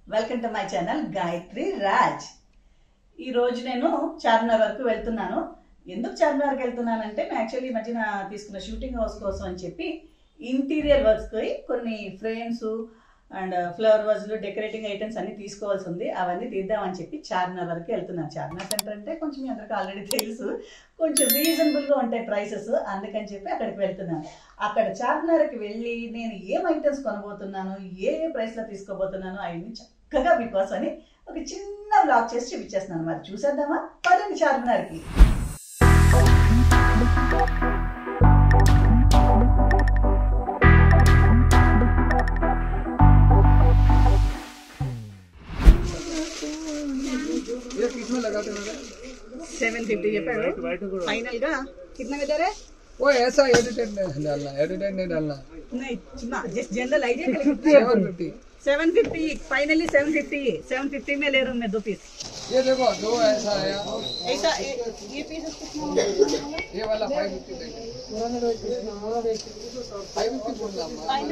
Welcome to my channel Gayathri Raj ఈ రోజు నేను చార్మినార్ వరకు వెళ్తున్నాను ఎందుకు చార్మినార్కి వెళ్తున్నానంటే నేను యాక్చువల్లీ ఈ మధ్యన తీసుకున్న షూటింగ్ హౌస్ కోసం అని చెప్పి ఇంటీరియర్ వర్క్స్కి కొన్ని ఫ్రేమ్స్ అండ్ ఫ్లవర్ వాజ్లు డెకరేటింగ్ ఐటమ్స్ అన్ని తీసుకోవాల్సి ఉంది అవన్నీ తీద్దామని చెప్పి చార్మినార్ వరకు వెళ్తున్నాను చార్మినార్ సెంటర్ అంటే కొంచెం మీ అందరికీ ఆల్రెడీ తెలుసు కొంచెం రీజనబుల్గా ఉంటాయి ప్రైసెస్ అందుకని చెప్పి అక్కడికి వెళ్తున్నాను అక్కడ చార్మినార్కి వెళ్ళి నేను ఏం ఐటమ్స్ కొనబోతున్నాను ఏ ఏ ప్రైస్లో తీసుకోబోతున్నాను అవన్నీ చక్కగా మీకోసం అని ఒక చిన్న బ్లాగ్ చేసి చూపించేస్తున్నాను మరి చూసేద్దామా పదండి చార్మినార్కి ये किस में लगाते हैं సెవెన్ ఫిఫ్టీ చెప్పాడు ఫైనల్ గా కిतना में दे रहे वो ऐसा एडिटेड नहीं डालना एडिटेड नहीं डालना नहीं just general idea seven fifty seven fifty finally seven fifty seven fifty में ले रहा हूँ मैं दो पीस ये देखो दो ऐसा आया ऐसा ये पीस ये वाला फाइव फिफ्टी फाइव फिफ्टी बोलना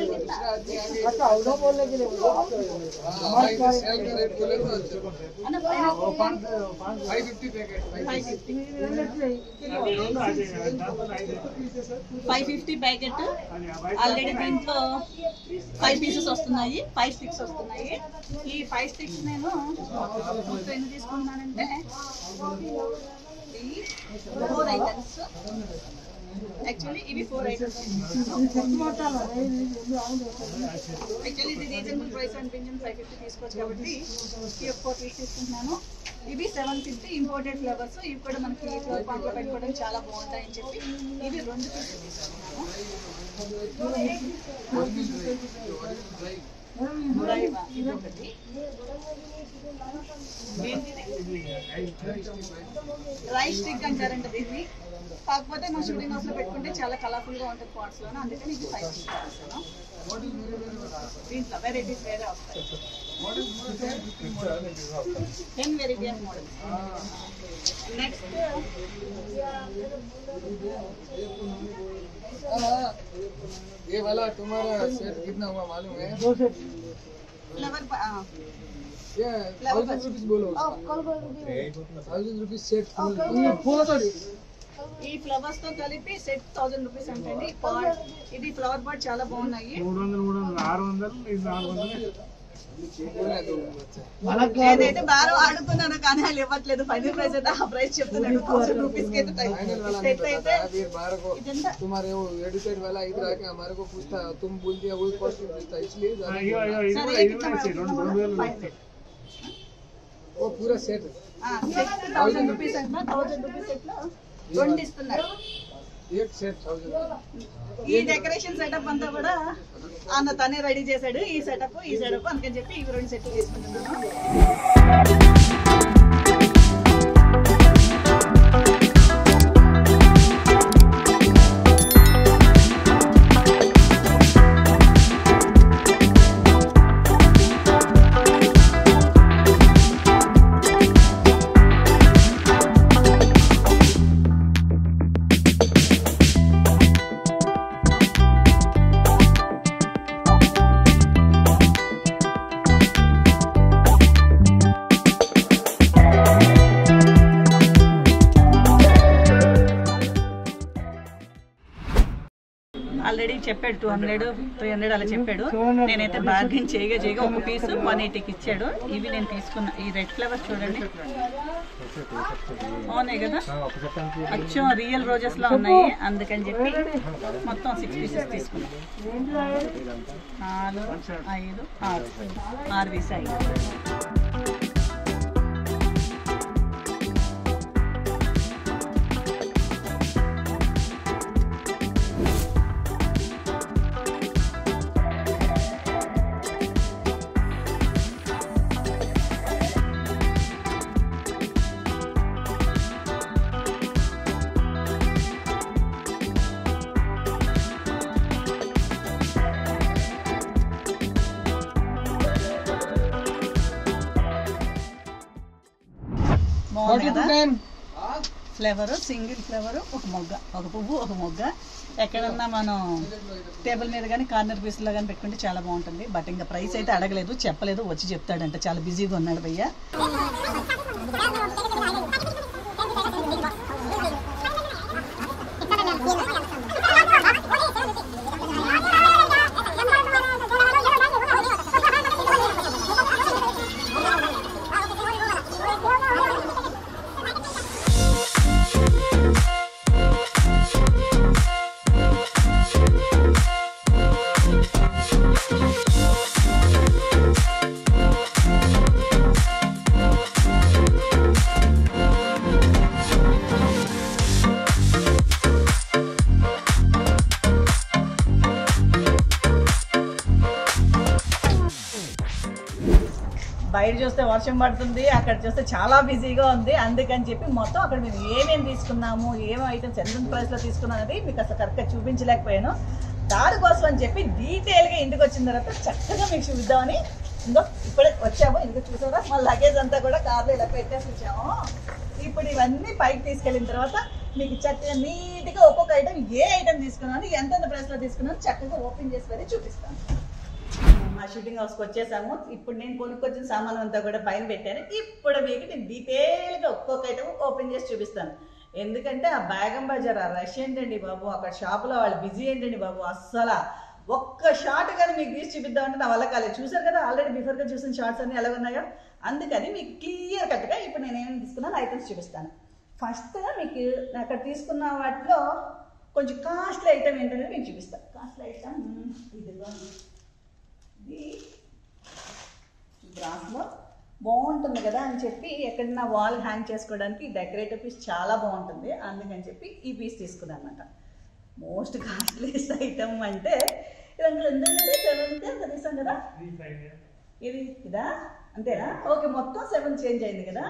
सेल का रेट बोले तो five fifty packet five fifty packet already దీంట్లో ఫైవ్ పీసెస్ వస్తున్నాయి ఫైవ్ స్టిక్స్ వస్తున్నాయి ఈ ఫైవ్ స్టిక్స్ నేను మొత్తం ఎన్ని తీసుకుంటున్నానంటే ఫోర్ ఐటమ్స్ యాక్చువల్లీ ఇవి ఫోర్ ఐటమ్స్ యాక్చువల్లీ ఇది రీజనబుల్ ప్రైస్ అనిపించింది ఫైవ్ ఫిఫ్టీ తీసుకోవచ్చు కాబట్టి ఈ ఫోర్ పీస్ తీసుకుంటున్నాను ఇవి సెవెన్ ఫిఫ్టీ ఇంపోర్టెడ్ ఫ్లవర్స్ ఇవి కూడా మనకి ఫ్లవర్ పాట్లో పెట్టుకోవడం చాలా బాగుంటాయని చెప్పి ఇవి రెండు పీసులు తీసుకున్నాను మురాయివా, ఇది ఒకటి ఏంటిది రైస్ స్టిక్ అంటారంట దీన్ని కాకపోతే మా షూటింగ్ హౌస్ లో పెట్టుకుంటే చాలా కలర్ఫుల్ గా ఉంటుంది పాట్స్ లో అందుకని ఇది ఫైవ్ తీసుకున్నాను దీంట్లో వెరైటీస్ వేరే వస్తాయి ten variety of models next ये वाला तुम्हारा सेट कितना हुआ मालूम है ఫ్లవర్ ये थाउजेंड रुपीज बोलो थाउजेंड रुपीज सेट ఈ ఫ్లవర్స్ తో కలిపి సెట్ థౌసండ్ రూపీస్ అంటండి పాట్ ఇది ఫ్లవర్ పాట్ చాలా బాగున్నాయి మూడు వందలు మూడు వందలు ఆరు వందలు ఇది నాలుగు వందలు నేనైతే బాగా ఆడుతున్నాను కానీ వాళ్ళు ఇవ్వట్లేదు ఫైనల్ ప్రైస్ అయితే ఆ ప్రైస్ చెప్తున్నాడు థౌసండ్ రూపీస్ కి అయితే फाइनल वाला సెట్ नहीं అయితే बताया फिर बाहर को ఇదంతా तुम्हारे वो एडिटेड वाला इधर आके हमारे को पूछता तुम बोल दिया वही कॉस्ट में पूछता इसलिए ज्यादा అయ్యో అయ్యో ఇది సరే కూడా ఇది ఇట్లా కూడా ఇచ్చేయి. రెండు రెండు వేలు ఫైవ్ సెట్ वो पूरा सेट థౌసండ్ రూపీస్ అంటున్నా థౌసండ్ రూపీస్ సెట్ లో రెండు ఇస్తున్నారు एक सेट थाउजेंड ఈ డెకరేషన్ సెటప్ అంతా కూడా అన్న తనే రెడీ చేశాడు ఈ సెటప్ ఈ సెటప్ అందుకని చెప్పి ఇవి రెండు సెట్లు తీసుకుంటున్నాను ఆల్రెడీ చెప్పాడు టూ హండ్రెడ్ త్రీ హండ్రెడ్ అలా చెప్పాడు నేనైతే బార్గెన్ చేయగా చేయగా ఒక పీస్ వన్ ఎయిటీకి ఇచ్చాడు ఇవి నేను తీసుకున్నా ఈ రెడ్ ఫ్లవర్స్ చూడండి బాగున్నాయి కదా అచ్చం రియల్ రోజెస్ లో ఉన్నాయి అందుకని చెప్పి మొత్తం సిక్స్ పీసెస్ తీసుకున్నాం నాలుగు ఐదు ఆరు ఆరు పీస్ ఐదు బాగుంది फोर्टी टू కదా टेन ఫ్లేవర్ సింగిల్ ఫ్లేవర్ ఒక మొగ్గ ఒక పువ్వు ఒక మొగ్గ ఎక్కడన్నా మనం టేబుల్ మీద కానీ కార్నర్ పీస్లో కానీ పెట్టుకుంటే చాలా బాగుంటుంది బట్ ఇంకా ప్రైస్ అయితే అడగలేదు చెప్పలేదు వచ్చి చెప్తాడంట చాలా బిజీగా ఉన్నాడు భయ్య బయట చూస్తే వర్షం పడుతుంది అక్కడ చూస్తే చాలా బిజీగా ఉంది అందుకని చెప్పి మొత్తం అక్కడ మేము ఏమేమి తీసుకున్నాము ఏమేమి ఐటమ్స్ ఎంత ప్రైస్లో తీసుకున్నాం అనేది మీకు అసలు కరెక్ట్గా చూపించలేకపోయాను దానికోసం అని చెప్పి డీటెయిల్గా ఇంటికి వచ్చిన తర్వాత చక్కగా మీకు చూద్దామని ఇంకో ఇప్పుడే వచ్చాము ఇందుకు చూసారా మా లగేజ్ అంతా కూడా కార్లో ఇలా పెట్టేసి వచ్చాము ఇప్పుడు ఇవన్నీ పైకి తీసుకెళ్ళిన తర్వాత మీకు చక్కగా నీట్గా ఒక్కొక్క ఐటమ్ ఏ ఐటమ్ తీసుకున్నాను ఎంతెంత ప్రైస్లో తీసుకున్నాను చక్కగా ఓపెన్ చేసి మరి చూపిస్తాను మా షూటింగ్ హౌస్కి వచ్చేసాము ఇప్పుడు నేను కొనుక్కొచ్చిన సామాన్ అంతా కూడా పైన పెట్టాను ఇప్పుడు మీకు నేను డీటెయిల్గా ఒక్కొక్క ఐటమ్ ఓపెన్ చేసి చూపిస్తాను ఎందుకంటే ఆ బేగం బజార్ ఆ రష్ ఏంటండి బాబు అక్కడ షాపులో వాళ్ళు బిజీ ఏంటండి బాబు అస్సలు ఒక్క షాట్ కానీ మీకు తీసి చూపిద్దామంటే నా వల్ల కాలేదు చూసారు కదా ఆల్రెడీ బిఫోర్గా చూసిన షార్ట్స్ అన్ని ఎలా ఉన్నాయో అందుకని మీకు క్లియర్ కట్గా ఇప్పుడు నేను ఏమేమి తీసుకున్నాను ఐటమ్స్ చూపిస్తాను ఫస్ట్ మీకు అక్కడ తీసుకున్న వాటిలో కొంచెం కాస్ట్లీ ఐటమ్ ఏంటనేది మీకు చూపిస్తాను కాస్ట్లీ ఐటమ్ ఇదిగో ఇది బ్రాస్లో బాగుంటుంది కదా అని చెప్పి ఎక్కడన్నా వాల్ హ్యాంగ్ చేసుకోవడానికి డెకరేటివ్ పీస్ చాలా బాగుంటుంది అందుకని చెప్పి ఈ పీస్ తీసుకున్నాను అనమాట మోస్ట్ కాస్ట్లీస్ట్ ఐటమ్ అంటే ఇదంతా ఎందుకంటే సెవెన్కి ఎంత తీసాం కదా ఇది ఇదా అంతేనా ఓకే మొత్తం సెవెన్ చేంజ్ అయింది కదా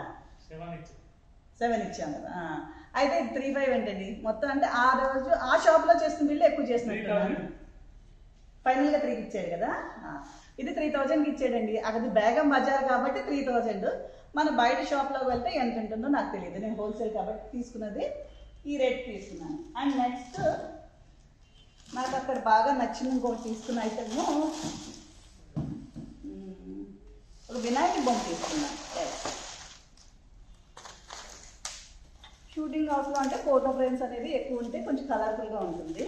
సెవెన్ ఇచ్చాం కదా ఆ. అయితే ఇది త్రీ ఫైవ్ ఏంటండి మొత్తం అంటే ఆ రోజు ఆ షాప్లో చేసిన బిల్లు ఎక్కువ చేసినట్టు ఫైనల్ గా త్రీకి ఇచ్చాడు కదా ఆ, ఇది త్రీ థౌజండ్కి ఇచ్చాడండి అది బేగం బజార్ కాబట్టి త్రీ థౌజండ్ మన బయట షాప్లో వెళ్తే ఎంత ఉంటుందో నాకు తెలియదు నేను హోల్సేల్ కాబట్టి తీసుకున్నది ఈ రేట్ తీసుకున్నాను అండ్ నెక్స్ట్ నాకు అక్కడ బాగా నచ్చిన ఇంకొకటి తీసుకున్న ఐటమ్ ఒక వినాయక బొమ్మ తీసుకున్నాను Yes. షూటింగ్ హౌస్లో అంటే ఫోటో ఫ్రేమ్స్ అనేది ఎక్కువ ఉంటే కొంచెం కలర్ఫుల్గా ఉంటుంది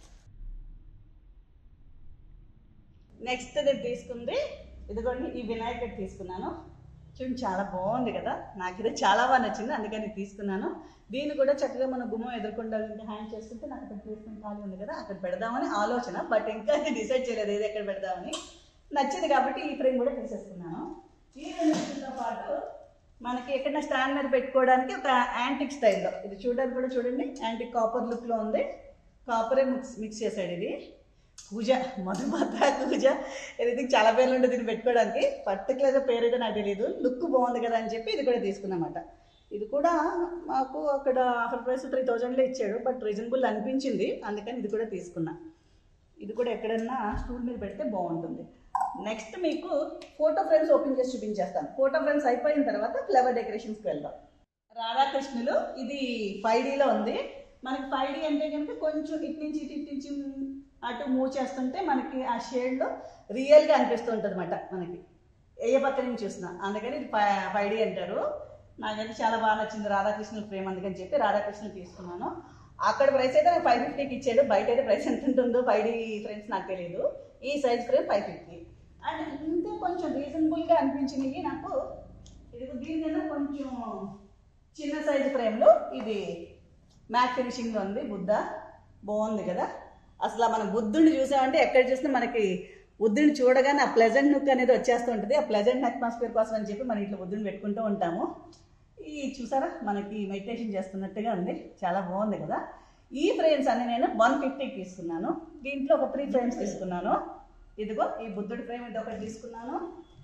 నెక్స్ట్ నేను తీసుకుంది ఇదిగోండి ఈ వినాయకుడు తీసుకున్నాను చూడండి చాలా బాగుంది కదా నాకు ఇది చాలా బాగా నచ్చింది అందుకని తీసుకున్నాను దీన్ని కూడా చక్కగా మన గుమ్మం ఎదుర్కొండా హ్యాంగ్ చేసుకుంటే నాకు అక్కడ ప్లేస్మెంట్ ఖాళీ ఉంది కదా అక్కడ పెడదామని ఆలోచన బట్ ఇంకా డిసైడ్ చేయలేదు ఏది ఎక్కడ పెడదామని నచ్చింది కాబట్టి ఈ ఫ్రేమ్ కూడా తీసేసుకున్నాను ఈ రెండింటితో పాటు మనకి ఎక్కడైనా స్టాండ్ మీద పెట్టుకోవడానికి ఒక యాంటిక్ స్టైల్లో ఇది చూడడానికి కూడా చూడండి యాంటిక్ కాపర్ లుక్లో ఉంది కాపరే మిక్స్ మిక్స్ చేశాడు ఇది పూజ మధుమాత పూజ ఇది చాలా పేర్లు ఉండే దీన్ని పెట్టుకోవడానికి పర్టికులర్గా పేరు అయితే నాకు తెలియదు లుక్ బాగుంది కదా అని చెప్పి ఇది కూడా తీసుకున్నమాట ఇది కూడా మాకు అక్కడ ఆఫర్ ప్రైస్ త్రీ థౌజండ్లో ఇచ్చాడు బట్ రీజనబుల్ అనిపించింది అందుకని ఇది కూడా తీసుకున్నా ఇది కూడా ఎక్కడన్నా స్టూల్ మీద పెడితే బాగుంటుంది నెక్స్ట్ మీకు ఫోటో ఫ్రేమ్స్ ఓపెన్ చేసి చూపించేస్తాను ఫోటో ఫ్రేమ్స్ అయిపోయిన తర్వాత ఫ్లవర్ డెకరేషన్స్కి వెళ్దాం రాధాకృష్ణులు ఇది ఫైవ్ డీలో ఉంది మనకి ఫైవ్ డీ అంటే కనుక కొంచెం ఇటు నుంచి ఇటు ఇటు నుంచి అటు మూవ్ చేస్తుంటే మనకి ఆ షేడ్లో రియల్గా అనిపిస్తూ ఉంటుంది అనమాట మనకి ఏ పక్క నుంచి చూసినా అందుకని ఇది ఫైవ్ డీ అంటారు నాకైతే చాలా బాగా నచ్చింది రాధాకృష్ణుల ఫ్రేమ్ అందుకని చెప్పి రాధాకృష్ణులు తీసుకున్నాను అక్కడ ప్రైస్ అయితే నాకు ఫైవ్ ఫిఫ్టీకి ఇచ్చాడు బయట అయితే ప్రైస్ ఎంత ఉంటుందో ఫైవ్ డీ ఫ్రేమ్స్ నాకు తెలియదు ఈ size frame five fifty and ఇంకా కొంచెం రీజనబుల్గా అనిపించినవి నాకు ఇది దీనికన్నా కొంచెం చిన్న సైజు ఫ్రేమ్లో ఇది మ్యాట్ ఫినిషింగ్లో ఉంది బుద్ధ బాగుంది కదా అసలు మనం బుద్ధుడిని చూసామంటే ఎక్కడ చూసినా మనకి బుద్ధుడిని చూడగానే ఆ ప్లెజెంట్ లుక్ అనేది వచ్చేస్తూ ఉంటుంది ఆ ప్లెజెంట్ అట్మాస్ఫియర్ కోసం అని చెప్పి మనం ఇట్లా బుద్ధుడిని పెట్టుకుంటూ ఉంటాము ఈ చూసారా మనకి మెడిటేషన్ చేస్తున్నట్టుగా ఉంది చాలా బాగుంది కదా ఈ ఫ్రేమ్స్ అన్ని నేను వన్ ఫిఫ్టీకి తీసుకున్నాను దీంట్లో ఒక త్రీ ఫ్రేమ్స్ తీసుకున్నాను ఇదిగో ఈ బుద్ధుడి ఫ్రేమ్ ఇది ఒకటి తీసుకున్నాను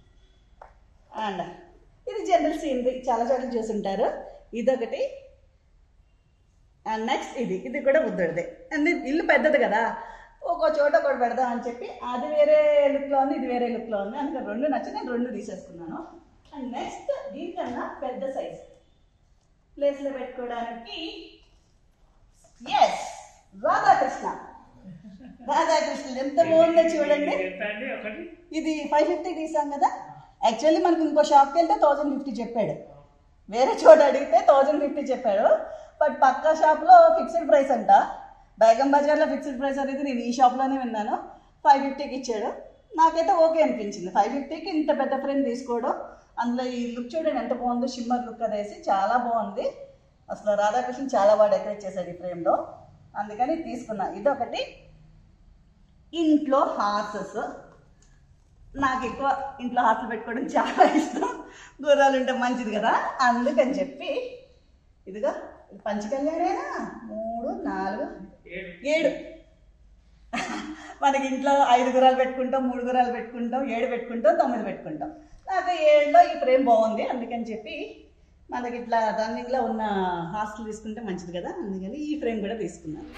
అండ్ ఇది జనరల్ సీనరీ చాలా చోట్ల చూసుంటారు ఇదొకటి అండ్ నెక్స్ట్ ఇది ఇది కూడా బుద్ధుడిదే అండ్ ఇల్లు పెద్దది కదా ఒక చోట ఒకటి పెడదాం అని చెప్పి అది వేరే లుక్లో ఉంది ఇది వేరే లుక్లో ఉంది అందుకని రెండు నచ్చి నేను రెండు తీసేసుకున్నాను అండ్ నెక్స్ట్ దీనికన్నా పెద్ద సైజ్ ప్లేస్లో పెట్టుకోవడానికి ఎస్ రాధాకృష్ణ రాధాకృష్ణుడు ఎంత బాగుందో చూడండి ఇది ఫైవ్ ఫిఫ్టీ తీసాం కదా యాక్చువల్లీ మనకి ఇంకో షాప్కి వెళ్తే థౌజండ్ ఫిఫ్టీ చెప్పాడు వేరే చోట అడిగితే థౌజండ్ ఫిఫ్టీ చెప్పాడు బట్ పక్క షాప్లో ఫిక్స్డ్ ప్రైస్ అంట బేగం బజార్లో ఫిక్స్డ్ ప్రైస్ అనేది నేను ఈ షాప్లోనే విన్నాను ఫైవ్ ఫిఫ్టీకి ఇచ్చాడు నాకైతే ఓకే అనిపించింది ఫైవ్ ఫిఫ్టీకి ఇంత పెద్ద ఫ్రేమ్ తీసుకోవడం అందులో ఈ లుక్ చూడండి ఎంత బాగుందో షిమ్మర్ లుక్ అదేసి చాలా బాగుంది అసలు రాధాకృష్ణ చాలా బాగా డెకరేట్ చేశాడు ఈ ఫ్రేమ్లో అందుకని తీసుకున్నా ఇది ఒకటి ఇంట్లో హార్సెస్ నాకు ఎక్కువ ఇంట్లో హార్ట్లు పెట్టుకోవడం చాలా ఇష్టం గుర్రాలు ఉంటే మంచిది కదా అందుకని చెప్పి ఇదిగా ఇది పంచకళ్యాణేనా మూడు నాలుగు ఏడు మనకి ఇంట్లో ఐదు గుర్రాలు పెట్టుకుంటాం మూడు గుర్రాలు పెట్టుకుంటాం ఏడు పెట్టుకుంటాం తొమ్మిది పెట్టుకుంటాం నాకు ఏడులో ఈ ఫ్రేమ్ బాగుంది అందుకని చెప్పి మనకి ఇట్లా రన్నింగ్లో ఉన్న హాస్టల్ తీసుకుంటే మంచిది కదా అందుకని ఈ ఫ్రేమ్ కూడా తీసుకున్నాను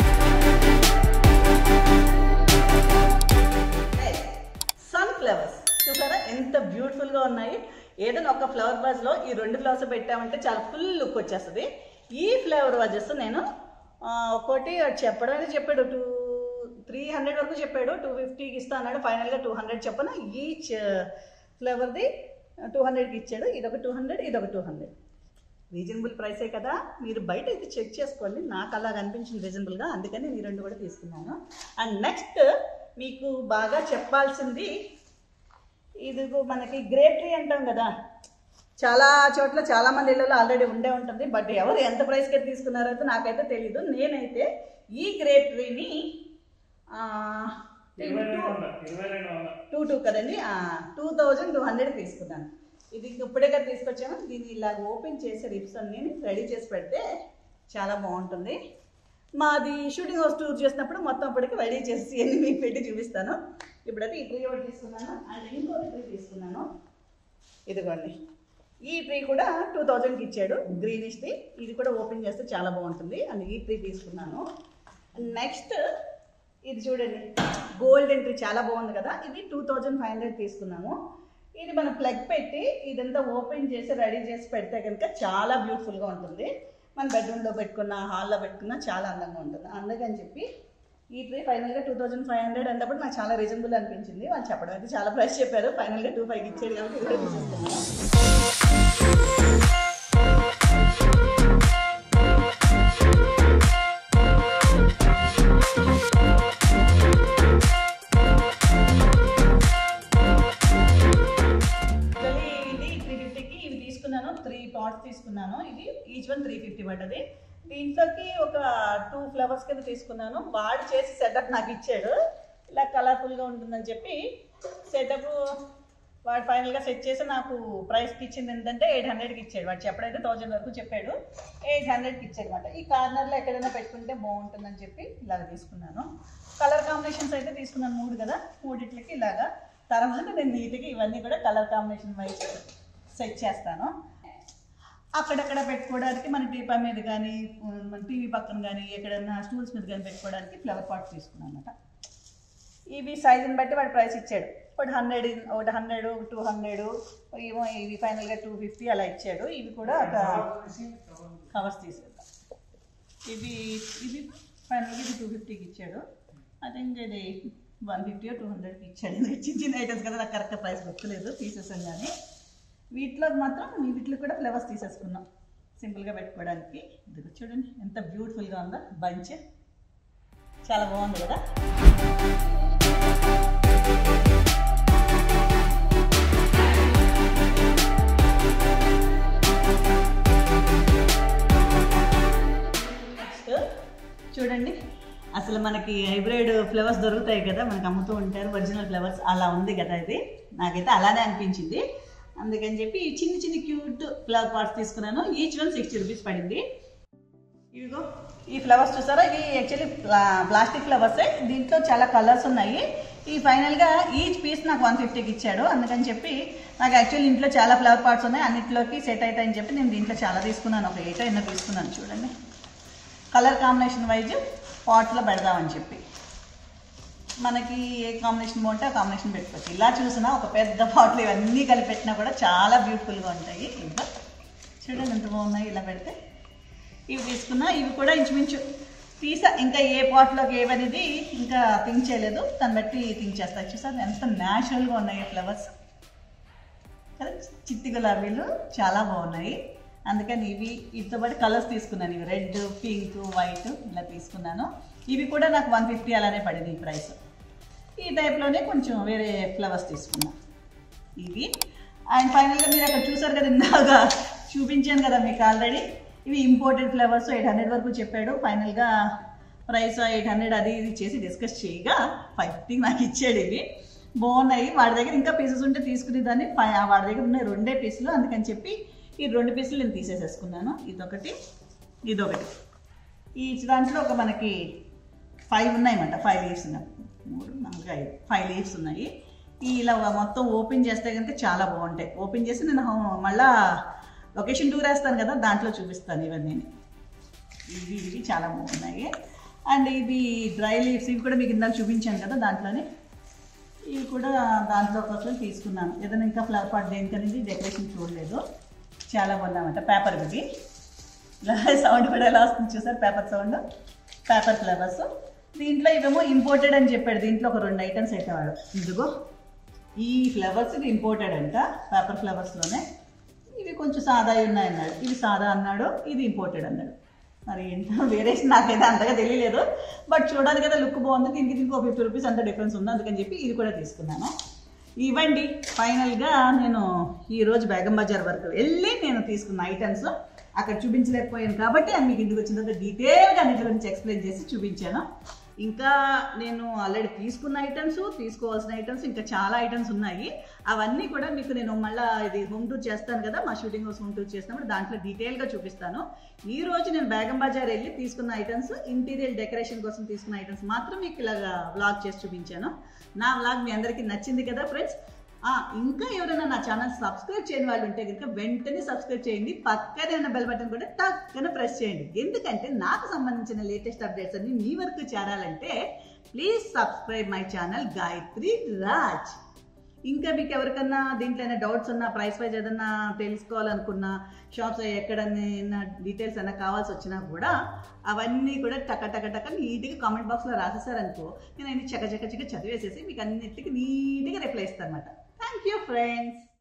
సన్ఫ్లవర్స్ చూసారా ఎంత బ్యూటిఫుల్గా ఉన్నాయి ఏదైనా ఒక ఫ్లవర్ వాజ్లో ఈ రెండు ఫ్లవర్స్ పెట్టామంటే చాలా ఫుల్ లుక్ వచ్చేస్తుంది ఈ ఫ్లవర్ వాజెస్ నేను ఆ, ఒక్కోటి చెప్పడం అయితే చెప్పాడు టూ త్రీ హండ్రెడ్ వరకు చెప్పాడు టూ ఫిఫ్టీకి ఇస్తా అన్నాడు ఫైనల్గా టూ హండ్రెడ్ చెప్పన ఈచ్ ఫ్లేవర్ది టూ హండ్రెడ్కి ఇచ్చాడు ఇదొక టూ హండ్రెడ్ ఇదొక టూ హండ్రెడ్ రీజనబుల్ ప్రైసే కదా మీరు బయట ఇది చెక్ చేసుకోండి నాకు అలా అనిపించింది రీజనబుల్గా అందుకని నేను ఈ రెండు కూడా తీసుకున్నాను అండ్ నెక్స్ట్ మీకు బాగా చెప్పాల్సింది ఇది మనకి గ్రేప్ ట్రీ అంటాం కదా చాలా చోట్ల చాలా మంది ఇళ్ళలో ఆల్రెడీ ఉండే ఉంటుంది బట్ ఎవరు ఎంత ప్రైస్కి తీసుకున్నారో అయితే నాకైతే తెలీదు నేనైతే ఈ గ్రేప్ ట్రీని టూ టూ కదండి టూ థౌజండ్ టూ హండ్రెడ్ తీసుకున్నాను ఇది ఇప్పుడే కదా తీసుకొచ్చాను దీన్ని ఇలా ఓపెన్ చేసి రిప్స్ అన్ని రెడీ చేసి పెడితే చాలా బాగుంటుంది మాది షూటింగ్ హౌస్ టూర్ చేసినప్పుడు మొత్తం అప్పటికి రెడీ చేసి అన్ని మీకు పెట్టి చూపిస్తాను ఇప్పుడైతే ఈ ట్రీ ఒకటి తీసుకున్నాను అండ్ ఇంకొక ట్రీ తీసుకున్నాను ఇదిగోండి ఈ ట్రీ కూడా టూ థౌజండ్కి ఇచ్చాడు గ్రీనిష్ది ఇది కూడా ఓపెన్ చేస్తే చాలా బాగుంటుంది అండ్ ఈ ట్రీ తీసుకున్నాను నెక్స్ట్ ఇది చూడండి గోల్డెన్ ట్రీ చాలా బాగుంది కదా ఇది టూ థౌజండ్ ఫైవ్ హండ్రెడ్ తీసుకున్నాము ఇది మనం ప్లగ్ పెట్టి ఇదంతా ఓపెన్ చేసి రెడీ చేసి పెడితే కనుక చాలా బ్యూటిఫుల్గా ఉంటుంది మన బెడ్రూమ్లో పెట్టుకున్న హాల్లో పెట్టుకున్న చాలా అందంగా ఉంటుంది అందుకని చెప్పి ఈ ట్రీ ఫైనల్గా టూ థౌజండ్ ఫైవ్ హండ్రెడ్ అన్నప్పుడు నాకు చాలా రీజనబుల్ అనిపించింది వాళ్ళు చెప్పడం అయితే చాలా ప్రైస్ చెప్పారు ఫైనల్గా టూ ఫైవ్కి ఇచ్చాడు కాబట్టి ఇది కూడా తీసేసుకున్నాను యాక్చువల్లీ ఇది త్రీ ఫిఫ్టీకి ఇవి తీసుకున్నాను త్రీ పాట్స్ తీసుకున్నాను ఇది ఈచ్ వన్ త్రీ ఫిఫ్టీ పడ్డది దీంట్లోకి ఒక టూ ఫ్లవర్స్ కింద తీసుకున్నాను వాడు చేసి సెటప్ నాకు ఇచ్చాడు ఇలా కలర్ఫుల్గా ఉంటుందని చెప్పి సెటప్ వాడు ఫైనల్గా సెట్ చేసి నాకు ప్రైస్కి ఇచ్చింది ఏంటంటే ఎయిట్ హండ్రెడ్కి ఇచ్చాడు వాడు చెప్పడైతే థౌజండ్ వరకు చెప్పాడు ఎయిట్ హండ్రెడ్కి ఇచ్చాడు అనమాట ఈ కార్నర్లో ఎక్కడైనా పెట్టుకుంటే బాగుంటుందని చెప్పి ఇలాగ తీసుకున్నాను కలర్ కాంబినేషన్స్ అయితే తీసుకున్నాను మూడు కదా మూడిట్లకి ఇలాగా తర్వాత నేను నీట్గా ఇవన్నీ కూడా కలర్ కాంబినేషన్ వైజ్ సెట్ చేస్తాను అక్కడక్కడ పెట్టుకోవడానికి మన టీపా మీద కానీ మన టీవీ పక్కన కానీ ఎక్కడైనా స్టూల్స్ మీద కానీ పెట్టుకోవడానికి ఫ్లవర్ పాట్స్ తీసుకున్నాను అనమాట ఇవి సైజుని బట్టి వాడు ప్రైస్ ఇచ్చాడు ఒకటి హండ్రెడ్ ఒకటి హండ్రెడ్ టూ హండ్రెడ్ ఏమో ఇవి ఫైనల్గా టూ ఫిఫ్టీ అలా ఇచ్చాడు ఇవి కూడా ఒక కవర్స్ తీసుకెళ్తాం ఇవి ఇది ఫైనల్గా ఇది టూ ఫిఫ్టీకి ఇచ్చాడు ఐ థింక్ ఇది వన్ ఫిఫ్టీ టూ హండ్రెడ్కి ఇచ్చాడు ఇది చిన్న చిన్న ఐటమ్స్ కదా నాకు కరెక్ట్ ప్రైస్ గుర్తులేదు తీసేసాను కానీ వీటిలో మాత్రం వీటిలో కూడా ఫ్లవర్స్ తీసేసుకున్నాం సింపుల్గా పెట్టుకోవడానికి ఇది చూడండి ఎంత బ్యూటిఫుల్గా ఉందో బంచ్ చాలా బాగుంది కదా నెక్స్ట్ చూడండి అసలు మనకి హైబ్రిడ్ ఫ్లవర్స్ దొరుకుతాయి కదా మనకి అమ్ముతూ ఉంటారు ఒరిజినల్ ఫ్లవర్స్ అలా ఉంది కదా ఇది నాకైతే అలానే అనిపించింది అందుకని చెప్పి ఈ చిన్న చిన్న క్యూట్ ఫ్లవర్ పాట్స్ తీసుకున్నాను ఈచ్ వన్ సిక్స్టీ రూపీస్ పడింది ఇవిగో ఈ ఫ్లవర్స్ చూసారా ఇవి యాక్చువల్లీ ప్లాస్టిక్ ఫ్లవర్సే దీంట్లో చాలా కలర్స్ ఉన్నాయి ఈ ఫైనల్గా ఈచ్ పీస్ నాకు వన్ ఫిఫ్టీకి ఇచ్చాడు అందుకని చెప్పి నాకు యాక్చువల్లీ ఇంట్లో చాలా ఫ్లవర్ పాట్స్ ఉన్నాయి అన్నింటిలోకి సెట్ అవుతాయని చెప్పి నేను దీంట్లో చాలా తీసుకున్నాను ఒక ఎయిట్ అయినా తీసుకున్నాను చూడండి కలర్ కాంబినేషన్ వైజ్ పాట్లో పెడదామని చెప్పి మనకి ఏ కాంబినేషన్ బాగుంటే ఆ కాంబినేషన్ పెట్టుకోవచ్చు ఇలా చూసినా ఒక పెద్ద పాట్లు ఇవన్నీ కలిపి పెట్టినా కూడా చాలా బ్యూటిఫుల్గా ఉంటాయి ఇంకా చూడండి ఎంత బాగున్నాయి ఇలా పెడితే ఇవి తీసుకున్నా ఇవి కూడా ఇంచుమించు తీసా ఇంకా ఏ పాట్లోకి ఏవనేది ఇంకా థింక్ చేయలేదు దాన్ని బట్టి థింక్ చేస్తా చూసారు ఎంత న్యాచురల్గా ఉన్నాయి ఫ్లవర్స్ కదా చిట్టి గులాబీలు చాలా బాగున్నాయి అందుకని ఇవి వీటితో పాటు కలర్స్ తీసుకున్నాను ఇవి రెడ్ పింక్ వైట్ ఇలా తీసుకున్నాను ఇవి కూడా నాకు వన్ ఫిఫ్టీ అలానే పడింది ఈ ప్రైస్ ఈ టైప్లోనే కొంచెం వేరే ఫ్లవర్స్ తీసుకున్నాను ఇవి అండ్ ఫైనల్గా మీరు అక్కడ చూసారు కదా ఇందాక చూపించాను కదా మీకు ఆల్రెడీ ఇవి ఇంపోర్టెడ్ ఫ్లవర్స్ ఎయిట్ హండ్రెడ్ వరకు చెప్పాడు ఫైనల్గా ప్రైస్ ఎయిట్ హండ్రెడ్ అది ఇది చేసి డిస్కస్ చేయగా ఫైవ్ ఫిఫ్టీ నాకు ఇచ్చాడు ఇవి బాగున్నాయి వాడి దగ్గర ఇంకా పీసెస్ ఉంటే తీసుకునేదాన్ని ఫై- వాడి దగ్గర ఉన్నాయి రెండే పీసులు అందుకని చెప్పి ఈ రెండు పీసులు నేను తీసేసేసుకున్నాను ఇదొకటి ఇదొకటి ఈ దాంట్లో ఒక మనకి ఫైవ్ ఉన్నాయన్నమాట ఫైవ్ లీవ్స్ ఉన్నాయి మూడు నాలుగు ఐదు ఫైవ్ లీవ్స్ ఉన్నాయి ఈ ఇలా మొత్తం ఓపెన్ చేస్తే కనుక చాలా బాగుంటాయి ఓపెన్ చేసి నేను హో- మళ్ళా లొకేషన్ టూర్ వేస్తాను కదా దాంట్లో చూపిస్తాను ఇవన్నీ ఇవి ఇవి చాలా బాగున్నాయి అండ్ ఇవి డ్రై లీవ్స్ ఇవి కూడా మీకు ఇందాక చూపించాను కదా దాంట్లోనే ఇవి కూడా దాంట్లో కోసం తీసుకున్నాను ఏదైనా ఇంకా ఫ్లవర్ పాట్ దేనికనేది డెకరేషన్ చూడలేదు చాలా బాగుందన్నమాట పేపర్ ఇవి ఇలా సౌండ్ కూడా ఎలా వస్తుంది చూసారు పేపర్ సౌండ్ పేపర్ ఫ్లవర్స్ దీంట్లో ఇవేమో ఇంపోర్టెడ్ అని చెప్పాడు దీంట్లో ఒక రెండు ఐటమ్స్ అయితే వాడు ఇదిగో ఈ ఫ్లవర్స్ ఇది ఇంపోర్టెడ్ అంట పేపర్ ఫ్లవర్స్లోనే ఇవి కొంచెం సాదా ఉన్నాయన్నాడు ఇవి సాదా అన్నాడు ఇది ఇంపోర్టెడ్ అన్నాడు మరి ఏంటో వేరియేషన్ నాకైతే అంతగా తెలియలేదు బట్ చూడడానికి అయితే లుక్ బాగుంది దీనికి దీనికి ఒక ఫిఫ్టీ రూపీస్ అంత డిఫరెన్స్ ఉంది అందుకని చెప్పి ఇది కూడా తీసుకున్నాను ఇవ్వండి ఫైనల్గా నేను ఈరోజు బేగం బజార్ వరకు వెళ్ళి నేను తీసుకున్న ఐటమ్స్ అక్కడ చూపించలేకపోయాను కాబట్టి అది మీకు ఇంటికి వచ్చిన తర్వాత డీటెయిల్గా అన్నిటి గురించి ఎక్స్ప్లెయిన్ చేసి చూపించాను ఇంకా నేను ఆల్రెడీ తీసుకున్న ఐటమ్స్ తీసుకోవాల్సిన ఐటమ్స్ ఇంకా చాలా ఐటమ్స్ ఉన్నాయి అవన్నీ కూడా మీకు నేను మళ్ళీ ఇది హోమ్ టూర్ చేస్తాను కదా మా షూటింగ్ హౌస్ హోమ్ టూర్ చేసినప్పుడు దాంట్లో డీటెయిల్గా చూపిస్తాను ఈ రోజు నేను బేగం బజార్ వెళ్ళి తీసుకున్న ఐటమ్స్ ఇంటీరియర్ డెకరేషన్ కోసం తీసుకున్న ఐటమ్స్ మాత్రం మీకు ఇలాగా వ్లాగ్ చేసి చూపించాను నా వ్లాగ్ మీ అందరికీ నచ్చింది కదా ఫ్రెండ్స్ ఆ, ఇంకా ఎవరైనా నా ఛానల్ సబ్స్క్రైబ్ చేయని వాళ్ళు ఉంటే కనుక వెంటనే సబ్స్క్రైబ్ చేయండి పక్కనే ఉన్న బెల్ బటన్ కూడా టక్కన ప్రెస్ చేయండి ఎందుకంటే నాకు సంబంధించిన లేటెస్ట్ అప్డేట్స్ అన్ని మీ వరకు చేరాలంటే please subscribe my channel Gayathri Raj ఇంకా మీకు ఎవరికన్నా దీంట్లో ఏమైనా డౌట్స్ ఉన్నా ప్రైస్ వైజ్ ఏదన్నా తెలుసుకోవాలనుకున్నా షాప్స్ ఎక్కడన్నా డీటెయిల్స్ అయినా కావాల్సి వచ్చినా కూడా అవన్నీ కూడా టక టక టక నీట్గా కామెంట్ బాక్స్లో రాసేసారనుకో నేను అన్ని చక చక చక చదివేసేసి మీకు అన్నిటికీ నీట్గా రిప్లై ఇస్తాను అనమాట థ్యాంక్ యూ ఫ్రెండ్స్